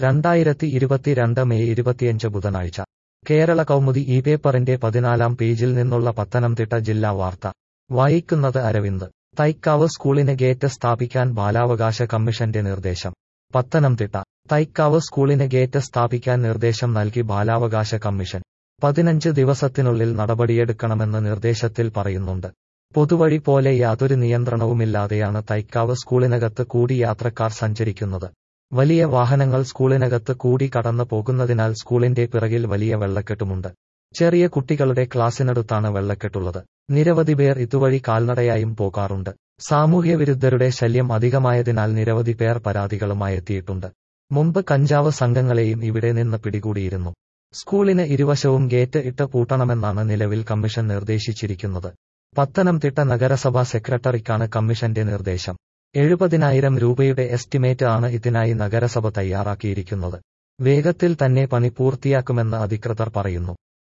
രണ്ടായിരത്തി ഇരുപത്തിരണ്ട് മെയ് ഇരുപത്തിയഞ്ച് ബുധനാഴ്ച കേരള കൗമുദി ഈ പേപ്പറിന്റെ പതിനാലാം പേജിൽ നിന്നുള്ള പത്തനംതിട്ട ജില്ലാ വാർത്ത വായിക്കുന്നത് അരവിന്ദ് തൈക്കാവ് സ്കൂളിന് ഗേറ്റ് സ്ഥാപിക്കാൻ ബാലാവകാശ കമ്മീഷന്റെ നിർദ്ദേശം പത്തനംതിട്ട തൈക്കാവ് സ്കൂളിന് ഗേറ്റ് സ്ഥാപിക്കാൻ നിർദ്ദേശം നൽകി ബാലാവകാശ കമ്മീഷൻ പതിനഞ്ച് ദിവസത്തിനുള്ളിൽ നടപടിയെടുക്കണമെന്ന് നിർദ്ദേശത്തിൽ പറയുന്നുണ്ട് പൊതുവഴി പോലെ യാതൊരു നിയന്ത്രണവുമില്ലാതെയാണ് തൈക്കാവ് സ്കൂളിനകത്ത് കൂടി യാത്രക്കാർ സഞ്ചരിക്കുന്നത് വലിയ വാഹനങ്ങൾ സ്കൂളിനകത്ത് കൂടി കടന്നു പോകുന്നതിനാൽ സ്കൂളിന്റെ പിറകിൽ വലിയ വെള്ളക്കെട്ടുമുണ്ട് ചെറിയ കുട്ടികളുടെ ക്ലാസ്സിനടുത്താണ് വെള്ളക്കെട്ടുള്ളത് നിരവധി പേർ ഇതുവഴി കാൽനടയായും പോകാറുണ്ട് സാമൂഹ്യവിരുദ്ധരുടെ ശല്യം അധികമായതിനാൽ നിരവധി പേർ പരാതികളുമായി എത്തിയിട്ടുണ്ട് മുമ്പ് കഞ്ചാവ് സംഘങ്ങളെയും ഇവിടെ നിന്ന് പിടികൂടിയിരുന്നു സ്കൂളിന് ഇരുവശവും ഗേറ്റ് ഇട്ട് പൂട്ടണമെന്നാണ് നിലവിൽ കമ്മീഷൻ നിർദ്ദേശിച്ചിരിക്കുന്നത് പത്തനംതിട്ട നഗരസഭാ സെക്രട്ടറിക്കാണ് കമ്മീഷന്റെ നിർദ്ദേശം എഴുപതിനായിരം രൂപയുടെ എസ്റ്റിമേറ്റ് ആണ് ഇതിനായി നഗരസഭ തയ്യാറാക്കിയിരിക്കുന്നത് വേഗത്തിൽ തന്നെ പണി പൂർത്തിയാക്കുമെന്ന് അധികൃതർ പറയുന്നു